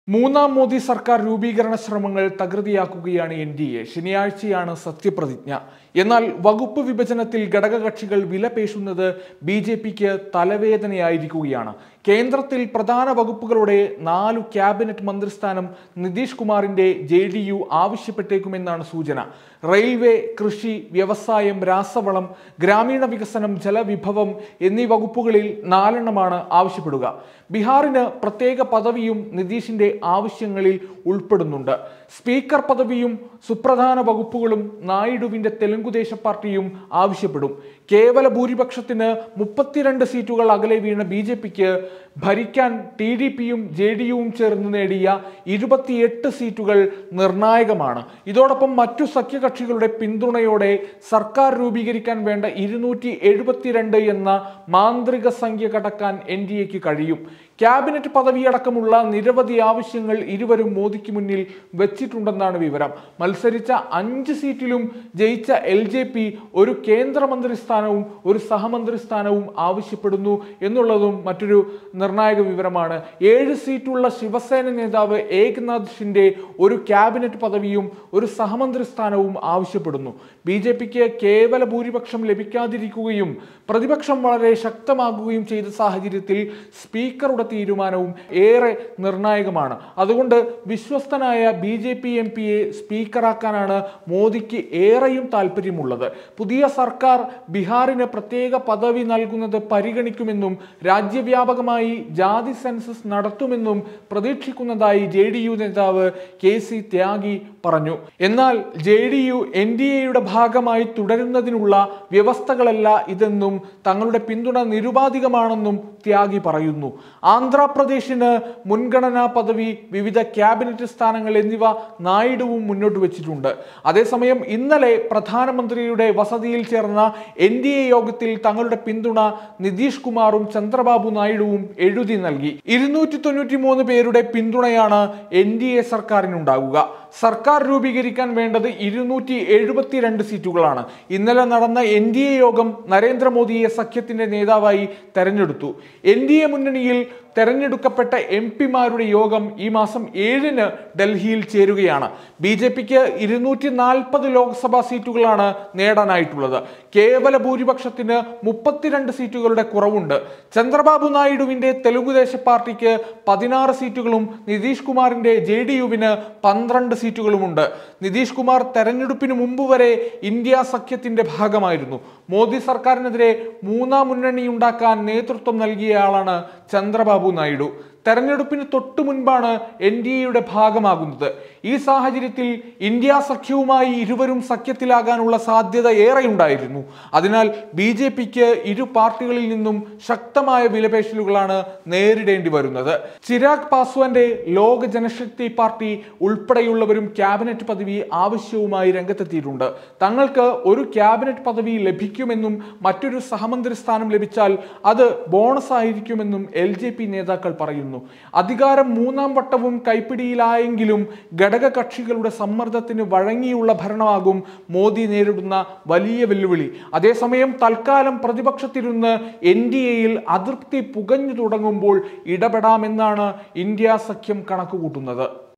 മൂന്നാം മോദി സർക്കാർ രൂപീകരണ ശ്രമങ്ങൾ തകൃതിയാക്കുകയാണ് എൻ ഡി എ ശനിയാഴ്ചയാണ് സത്യപ്രതിജ്ഞ എന്നാൽ വകുപ്പ് വിഭജനത്തിൽ ഘടകകക്ഷികൾ വിലപേശുന്നത് ബി ജെ പിക്ക് തലവേദനയായിരിക്കുകയാണ് കേന്ദ്രത്തിൽ പ്രധാന വകുപ്പുകളുടെ നാലു ക്യാബിനറ്റ് മന്ത്രിസ്ഥാനം നിതീഷ് കുമാറിന്റെ ജെ ഡി യു ആവശ്യപ്പെട്ടേക്കുമെന്നാണ് സൂചന റെയിൽവേ കൃഷി വ്യവസായം രാസവളം ഗ്രാമീണ വികസനം ജലവിഭവം എന്നീ വകുപ്പുകളിൽ നാലെണ്ണമാണ് ആവശ്യപ്പെടുക ബീഹാറിന് പ്രത്യേക പദവിയും നിതീഷിന്റെ ആവശ്യങ്ങളിൽ ഉൾപ്പെടുന്നുണ്ട് സ്പീക്കർ പദവിയും സുപ്രധാന വകുപ്പുകളും നായിഡുവിന്റെ തെലുങ്കുദേശ പാർട്ടിയും ആവശ്യപ്പെടും കേവല ഭൂരിപക്ഷത്തിന് മുപ്പത്തിരണ്ട് സീറ്റുകൾ അകലെ വീണ ബി ജെ പിക്ക് ഭരിക്കാൻ ടി ഡി പിയും ജെ ഡി യുവും ചേർന്ന് നേടിയ ഇരുപത്തിയെട്ട് സീറ്റുകൾ നിർണായകമാണ് ഇതോടൊപ്പം മറ്റു സഖ്യകക്ഷികളുടെ പിന്തുണയോടെ സർക്കാർ രൂപീകരിക്കാൻ വേണ്ട ഇരുന്നൂറ്റി എഴുപത്തിരണ്ട് എന്ന മാന്ത്രിക സംഖ്യ കടക്കാൻ എൻ ഡി എക്ക് കഴിയും ക്യാബിനറ്റ് പദവിയടക്കമുള്ള നിരവധി ആവശ്യങ്ങൾ ഇരുവരും മോദിക്ക് മുന്നിൽ വെച്ചിട്ടുണ്ടെന്നാണ് വിവരം മത്സരിച്ച അഞ്ച് സീറ്റിലും ജയിച്ച എൽ ജെ പി ഒരു കേന്ദ്രമന്ത്രി സ്ഥാനവും ഒരു സഹമന്ത്രി സ്ഥാനവും ആവശ്യപ്പെടുന്നു എന്നുള്ളതും മറ്റൊരു നിർണായക വിവരമാണ് ഏഴ് സീറ്റുള്ള ശിവസേന നേതാവ് ഏക്നാഥ് ഷിൻഡെ ഒരു ക്യാബിനറ്റ് പദവിയും ഒരു സഹമന്ത്രി സ്ഥാനവും ആവശ്യപ്പെടുന്നു ബി ജെ പിക്ക് കേവല ഭൂരിപക്ഷം ലഭിക്കാതിരിക്കുകയും പ്രതിപക്ഷം വളരെ ശക്തമാകുകയും ചെയ്ത സാഹചര്യത്തിൽ സ്പീക്കറുടെ തീരുമാനവും ഏറെ നിർണായകമാണ് അതുകൊണ്ട് വിശ്വസ്തനായ ബി ജെ പി എം പിയെ സ്പീക്കറാക്കാനാണ് മോദിക്ക് ഏറെയും താല്പര്യമുള്ളത് പുതിയ സർക്കാർ ബീഹാറിന് പ്രത്യേക പദവി നൽകുന്നത് പരിഗണിക്കുമെന്നും രാജ്യവ്യാപകമായി ജാതി സെൻസസ് നടത്തുമെന്നും പ്രതീക്ഷിക്കുന്നതായി ജെ ഡി യു നേതാവ് കെ സി ത്യാഗി പറഞ്ഞു എന്നാൽ J D U N D എയുടെ ഭാഗമായി തുടരുന്നതിനുള്ള വ്യവസ്ഥകളല്ല ഇതെന്നും തങ്ങളുടെ പിന്തുണ നിരുപാധികമാണെന്നും ത്യാഗി പറയുന്നു ആന്ധ്രാപ്രദേശിന് മുൻഗണനാ പദവി വിവിധ ക്യാബിനറ്റ് സ്ഥാനങ്ങൾ എന്നിവ നായിഡുവും മുന്നോട്ട് വെച്ചിട്ടുണ്ട് അതേസമയം ഇന്നലെ പ്രധാനമന്ത്രിയുടെ വസതിയിൽ ചേർന്ന എൻ ഡി എ യോഗത്തിൽ തങ്ങളുടെ പിന്തുണ നിതീഷ് കുമാറും ചന്ദ്രബാബു നായിഡുവും എഴുതി നൽകി ഇരുന്നൂറ്റി തൊണ്ണൂറ്റി മൂന്ന് പേരുടെ പിന്തുണയാണ് എൻ ഡി എ സർക്കാരിനുണ്ടാകുക സർക്കാർ രൂപീകരിക്കാൻ വേണ്ടത് ഇരുന്നൂറ്റി എഴുപത്തിരണ്ട് സീറ്റുകളാണ് ഇന്നലെ നടന്ന എൻ ഡി എ യോഗം നരേന്ദ്രമോദിയെ സഖ്യത്തിന്റെ നേതാവായി തെരഞ്ഞെടുത്തു എൻ ഡി എ മുന്നണിയിൽ തെരഞ്ഞെടുക്കപ്പെട്ട എം പിമാരുടെ യോഗം ഈ മാസം ഏഴിന് ഡൽഹിയിൽ ചേരുകയാണ് ബി ജെ പിക്ക് ഇരുന്നൂറ്റി നാൽപ്പത് ലോക്സഭാ സീറ്റുകളാണ് നേടാനായിട്ടുള്ളത് കേവല ഭൂരിപക്ഷത്തിന് മുപ്പത്തിരണ്ട് സീറ്റുകളുടെ കുറവുണ്ട് ചന്ദ്രബാബു നായിഡുവിന്റെ തെലുങ്കുദേശ പാർട്ടിക്ക് പതിനാറ് സീറ്റുകളും നിതീഷ് കുമാറിന്റെ ജെ ഡി യുവിന് പന്ത്രണ്ട് സീറ്റുകളുമുണ്ട് നിതീഷ് കുമാർ തെരഞ്ഞെടുപ്പിന് മുമ്പ് വരെ ഇന്ത്യ സഖ്യത്തിന്റെ ഭാഗമായിരുന്നു മോദി സർക്കാരിനെതിരെ മൂന്നാം മുന്നണി ഉണ്ടാക്കാൻ നേതൃത്വം നൽകിയയാളാണ് ചന്ദ്രബാബു നായിഡു തെരഞ്ഞെടുപ്പിന് തൊട്ടു മുൻപാണ് എൻ ഡി എയുടെ ഭാഗമാകുന്നത് ഈ സാഹചര്യത്തിൽ ഇന്ത്യ സഖ്യവുമായി ഇരുവരും സഖ്യത്തിലാകാനുള്ള സാധ്യത ഏറെയുണ്ടായിരുന്നു അതിനാൽ ബി ജെ പിക്ക് ഇരു പാർട്ടികളിൽ നിന്നും ശക്തമായ വിലപേശലുകളാണ് നേരിടേണ്ടി വരുന്നത് ചിരാഗ് പാസ്വാന്റെ ലോക ജനശക്തി പാർട്ടി ഉൾപ്പെടെയുള്ളവരും ക്യാബിനറ്റ് പദവി ആവശ്യവുമായി രംഗത്തെത്തിയിട്ടുണ്ട് തങ്ങൾക്ക് ഒരു ക്യാബിനറ്റ് പദവി ലഭിക്കുമെന്നും മറ്റൊരു സഹമന്ത്രി സ്ഥാനം ലഭിച്ചാൽ അത് ബോണസ് ആയിരിക്കുമെന്നും എൽ ജെ പി നേതാക്കൾ പറയുന്നു അധികാരം മൂന്നാം വട്ടവും കൈപ്പിടിയിലായെങ്കിലും ഘടക കക്ഷികളുടെ സമ്മർദ്ദത്തിന് വഴങ്ങിയുള്ള ഭരണമാകും മോദി നേരിടുന്ന വലിയ വെല്ലുവിളി അതേസമയം തൽക്കാലം പ്രതിപക്ഷത്തിരുന്ന് എൻ ഡി എയിൽ അതൃപ്തി പുകഞ്ഞു തുടങ്ങുമ്പോൾ ഇടപെടാമെന്നാണ് ഇന്ത്യ സഖ്യം കണക്കുകൂട്ടുന്നത്